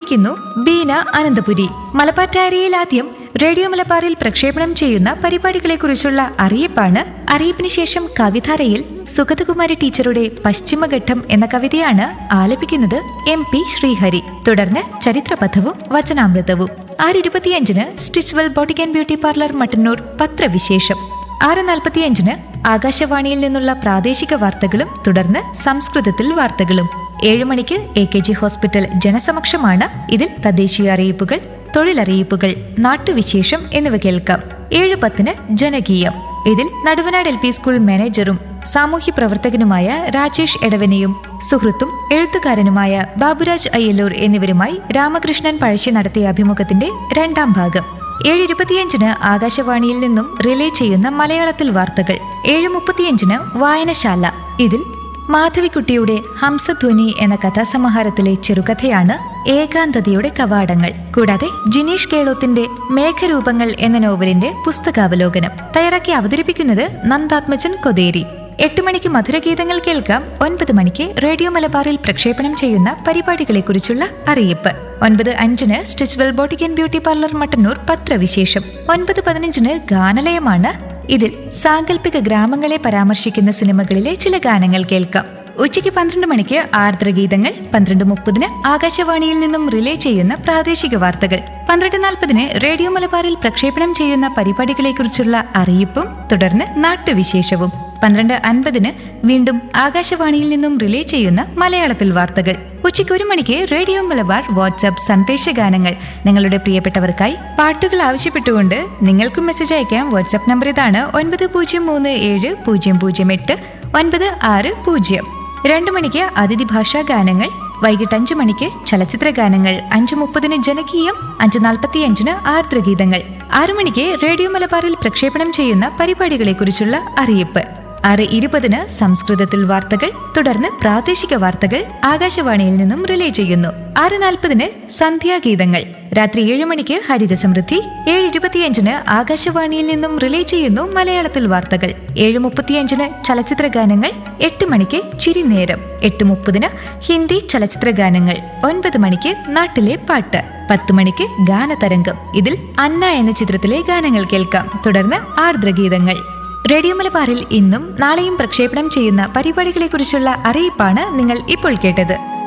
അവതരിപ്പിക്കുന്നു ബീന അനന്തപുരി മലബാർ ഡയറിയിൽ ആദ്യം റേഡിയോ മലബാറിൽ പ്രക്ഷേപണം ചെയ്യുന്ന പരിപാടികളെക്കുറിച്ചുള്ള അറിയിപ്പാണ് അറിയിപ്പിന് ശേഷം കവിധാരയിൽ സുഗതകുമാരി ടീച്ചറുടെ പശ്ചിമഘട്ടം എന്ന കവിതയാണ് ആലപിക്കുന്നത് എം പി ശ്രീഹരി തുടർന്ന് ചരിത്രപഥവും വചനാമൃതവും ആറ് ഇരുപത്തിയഞ്ചിന് Stitchwell boutique and beauty parlour Mattannur പത്രവിശേഷം ആറ് നാൽപ്പത്തിയഞ്ചിന് ആകാശവാണിയിൽ നിന്നുള്ള പ്രാദേശിക വാർത്തകളും തുടർന്ന് സംസ്കൃതത്തിൽ വാർത്തകളും ഏഴ് മണിക്ക് എ കെ ജി ഹോസ്പിറ്റൽ ജനസമക്ഷമാണ് ഇതിൽ തദ്ദേശീയ അറിയിപ്പുകൾ തൊഴിലറിയിപ്പുകൾ നാട്ടുവിശേഷം എന്നിവ കേൾക്കാം ഏഴ് പത്തിന് ജനകീയം ഇതിൽ നടുവനാട് എൽ പി സ്കൂൾ മാനേജറും സാമൂഹ്യ പ്രവർത്തകനുമായ രാജേഷ് എടവനെയും സുഹൃത്തും എഴുത്തുകാരനുമായ ബാബുരാജ് അയ്യല്ലൂർ എന്നിവരുമായി രാമകൃഷ്ണൻ പഴശ്ശി നടത്തിയ അഭിമുഖത്തിന്റെ രണ്ടാം ഭാഗം ഏഴ് ഇരുപത്തിയഞ്ചിന് ആകാശവാണിയിൽ നിന്നും റിലേ ചെയ്യുന്ന മലയാളത്തിൽ വാർത്തകൾ ഏഴ് മുപ്പത്തിയഞ്ചിന് വായനശാല ഇതിൽ മാധവിക്കുട്ടിയുടെ ഹംസധ്വനി എന്ന കഥാസമാഹാരത്തിലെ ചെറുകഥയാണ് ഏകാന്തതയുടെ കവാടങ്ങൾ കൂടാതെ ജിനീഷ് കേളോത്തിന്റെ മേഘരൂപങ്ങൾ എന്ന നോവലിന്റെ പുസ്തകാവലോകനം തയ്യാറാക്കി അവതരിപ്പിക്കുന്നത് നന്ദാത്മജൻ കൊതേരി എട്ട് മണിക്ക് മധുരഗീതങ്ങൾ കേൾക്കാം ഒൻപത് മണിക്ക് റേഡിയോ മലബാറിൽ പ്രക്ഷേപണം ചെയ്യുന്ന പരിപാടികളെക്കുറിച്ചുള്ള അറിയിപ്പ് ഒൻപത് അഞ്ചിന് Stitchwell boutique and beauty parlour Mattannur പത്രവിശേഷം ഒൻപത് പതിനഞ്ചിന് ഗാനലയമാണ് ഇതിൽ സാങ്കല്പിക ഗ്രാമങ്ങളെ പരാമർശിക്കുന്ന സിനിമകളിലെ ചില ഗാനങ്ങൾ കേൾക്കാം ഉച്ചയ്ക്ക് പന്ത്രണ്ട് മണിക്ക് ആർദ്രഗീതങ്ങൾ പന്ത്രണ്ട് മുപ്പതിന് ആകാശവാണിയിൽ നിന്നും റിലേ ചെയ്യുന്ന പ്രാദേശിക വാർത്തകൾ പന്ത്രണ്ട് നാൽപ്പതിന് റേഡിയോ മലബാറിൽ പ്രക്ഷേപണം ചെയ്യുന്ന പരിപാടികളെക്കുറിച്ചുള്ള അറിയിപ്പും തുടർന്ന് നാട്ടുവിശേഷവും പന്ത്രണ്ട് അൻപതിന് വീണ്ടും ആകാശവാണിയിൽ നിന്നും റിലേ ചെയ്യുന്ന മലയാളത്തിൽ വാർത്തകൾ ഉച്ചയ്ക്ക് ഒരു മണിക്ക് റേഡിയോ മലബാർ വാട്സ്ആപ്പ് സന്ദേശഗാനങ്ങൾ നിങ്ങളുടെ പ്രിയപ്പെട്ടവർക്കായി പാട്ടുകൾ ആവശ്യപ്പെട്ടുകൊണ്ട് നിങ്ങൾക്കും മെസ്സേജ് അയക്കാം വാട്സ്ആപ്പ് നമ്പർ ഇതാണ് ഒൻപത് പൂജ്യം മൂന്ന് ഏഴ് പൂജ്യം പൂജ്യം എട്ട് ഒൻപത് ആറ് പൂജ്യം രണ്ടു മണിക്ക് അതിഥി ഭാഷാ ഗാനങ്ങൾ വൈകിട്ട് അഞ്ചു മണിക്ക് ചലച്ചിത്ര ഗാനങ്ങൾ അഞ്ചു മുപ്പതിന് ജനകീയം അഞ്ചു നാൽപ്പത്തിയഞ്ചിന് ആർദ്രഗീതങ്ങൾ ആറു മണിക്ക് റേഡിയോ മലബാറിൽ പ്രക്ഷേപണം ചെയ്യുന്ന പരിപാടികളെക്കുറിച്ചുള്ള അറിയിപ്പ് ആറ് ഇരുപതിന് സംസ്കൃതത്തിൽ വാർത്തകൾ തുടർന്ന് പ്രാദേശിക വാർത്തകൾ ആകാശവാണിയിൽ നിന്നും റിലേ ചെയ്യുന്നു ആറ് നാൽപ്പതിന് സന്ധ്യാഗീതങ്ങൾ രാത്രി ഏഴ് മണിക്ക് ഹരിത സമൃദ്ധി ഏഴ് ഇരുപത്തിയഞ്ചിന് ആകാശവാണിയിൽ നിന്നും റിലേ ചെയ്യുന്നു മലയാളത്തിൽ വാർത്തകൾ ഏഴ് മുപ്പത്തിയഞ്ചിന് ചലച്ചിത്ര ഗാനങ്ങൾ എട്ട് മണിക്ക് ചിരിനേരം എട്ട് മുപ്പതിന് ഹിന്ദി ചലച്ചിത്ര ഗാനങ്ങൾ ഒൻപത് മണിക്ക് നാട്ടിലെ പാട്ട് പത്ത് മണിക്ക് ഗാനതരംഗം ഇതിൽ അന്ന എന്ന ചിത്രത്തിലെ ഗാനങ്ങൾ കേൾക്കാം തുടർന്ന് ആർദ്രഗീതങ്ങൾ റേഡിയോ മലബാറിൽ ഇന്നും നാളെയും പ്രക്ഷേപണം ചെയ്യുന്ന പരിപാടികളെക്കുറിച്ചുള്ള അറിയിപ്പാണ് നിങ്ങൾ ഇപ്പോൾ കേട്ടത്